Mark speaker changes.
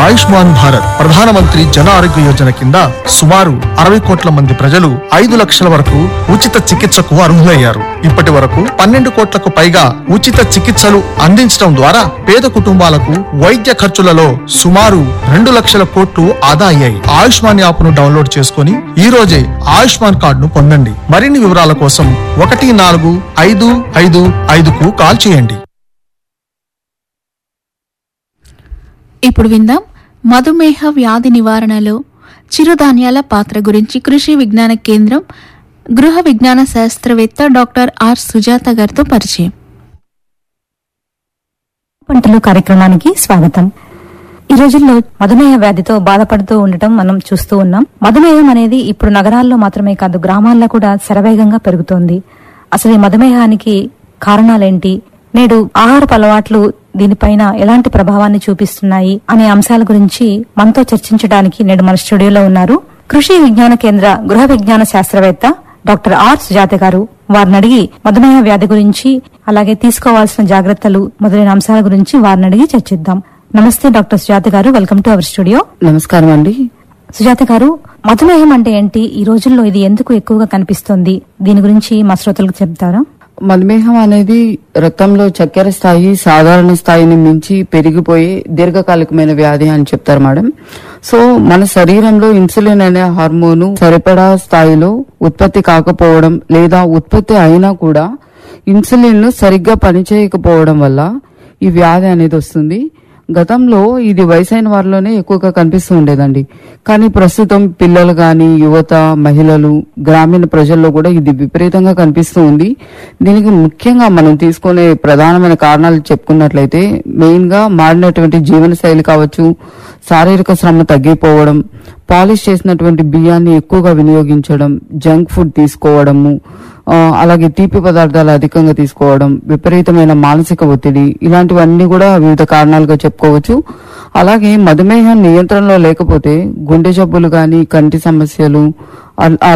Speaker 1: ఆయుష్మాన్ భారత్ ప్రధానమంత్రి జన ఆరోగ్య యోజన కింద సుమారు అరవై కోట్ల మంది ప్రజలు ఐదు లక్షల వరకు ఉచిత చికిత్సకు అర్హులయ్యారు ఇప్పటి వరకు పన్నెండు కోట్లకు పైగా ఉచిత చికిత్సలు అందించడం ద్వారా పేద కుటుంబాలకు వైద్య ఖర్చులలో సుమారు రెండు లక్షల కోట్లు ఆదా అయ్యాయి ఆయుష్మాన్ యాప్ ను డౌన్లోడ్ చేసుకుని ఈ రోజే ఆయుష్మాన్ కార్డును పొందండి మరిన్ని వివరాల కోసం ఒకటి నాలుగు ఐదు ఐదు ఐదుకు కాల్ చేయండి
Speaker 2: ఇప్పుడు విందాం మధుమేహ వ్యాధి నివారణలో చిరుధాన్యాల పాత్ర గురించి కృషి విజ్ఞాన కేంద్రం గృహ విజ్ఞాన శాస్త్రవేత్త డాక్టర్ ఆర్ సుజాత గారితో పరిచయం
Speaker 3: పంటలు కార్యక్రమానికి స్వాగతం ఈ రోజుల్లో మధుమేహ వ్యాధితో బాధపడుతూ ఉండటం మనం చూస్తూ ఉన్నాం మధుమేహం అనేది ఇప్పుడు నగరాల్లో మాత్రమే కాదు గ్రామాల్లో కూడా శరవేగంగా పెరుగుతోంది అసలు ఈ మధుమేహానికి కారణాలేంటి నేడు ఆహారపు అలవాట్లు దీనిపైన ఎలాంటి ప్రభావాన్ని చూపిస్తున్నాయి అనే అంశాల గురించి మనతో చర్చించడానికి నేడు మన స్టూడియోలో ఉన్నారు కృషి విజ్ఞాన కేంద్ర గృహ విజ్ఞాన శాస్త్రవేత్త డాక్టర్ ఆర్ సుజాత గారు వారిని అడిగి మధుమేహ వ్యాధి గురించి అలాగే తీసుకోవాల్సిన జాగ్రత్తలు మొదలైన అంశాల గురించి వారిని అడిగి చర్చిద్దాం నమస్తే డాక్టర్ సుజాత గారు వెల్కమ్ టు అవర్ స్టూడియో
Speaker 4: నమస్కారం అండి
Speaker 3: సుజాత గారు మధుమేహం అంటే ఏంటి ఈ రోజుల్లో ఇది ఎందుకు ఎక్కువగా కనిపిస్తుంది దీని గురించి మా శ్రోతలకు చెప్తారా
Speaker 4: మధుమేహం అనేది రక్తంలో చక్కెర స్థాయి సాధారణ స్థాయిని మించి పెరిగిపోయి దీర్ఘకాలికమైన వ్యాధి అని చెప్తారు మేడం సో మన శరీరంలో ఇన్సులిన్ అనే హార్మోను సరిపడా స్థాయిలో ఉత్పత్తి కాకపోవడం లేదా ఉత్పత్తి అయినా కూడా ఇన్సులిన్ సరిగ్గా పనిచేయకపోవడం వల్ల ఈ వ్యాధి అనేది వస్తుంది గతంలో ఇది వయసైన వారిలోనే ఎక్కువగా కనిపిస్తూ ఉండేదండి కానీ ప్రస్తుతం పిల్లలు కానీ యువత మహిళలు గ్రామీణ ప్రజల్లో కూడా ఇది విపరీతంగా కనిపిస్తూ ఉంది దీనికి ముఖ్యంగా మనం తీసుకునే ప్రధానమైన కారణాలు చెప్పుకున్నట్లయితే మెయిన్ గా మారినటువంటి జీవన శైలి కావచ్చు శారీరక శ్రమ తగ్గిపోవడం పాలిష్ చేసినటువంటి బియ్యాన్ని ఎక్కువగా వినియోగించడం జంక్ ఫుడ్ తీసుకోవడము ఆ, అలాగే తీపి పదార్థాలు అధికంగా తీసుకోవడం విపరీతమైన మానసిక ఒత్తిడి ఇలాంటివన్నీ కూడా వివిధ కారణాలుగా చెప్పుకోవచ్చు అలాగే మధుమేహం నియంత్రణలో లేకపోతే గుండె జబ్బులు కానీ కంటి సమస్యలు అల్-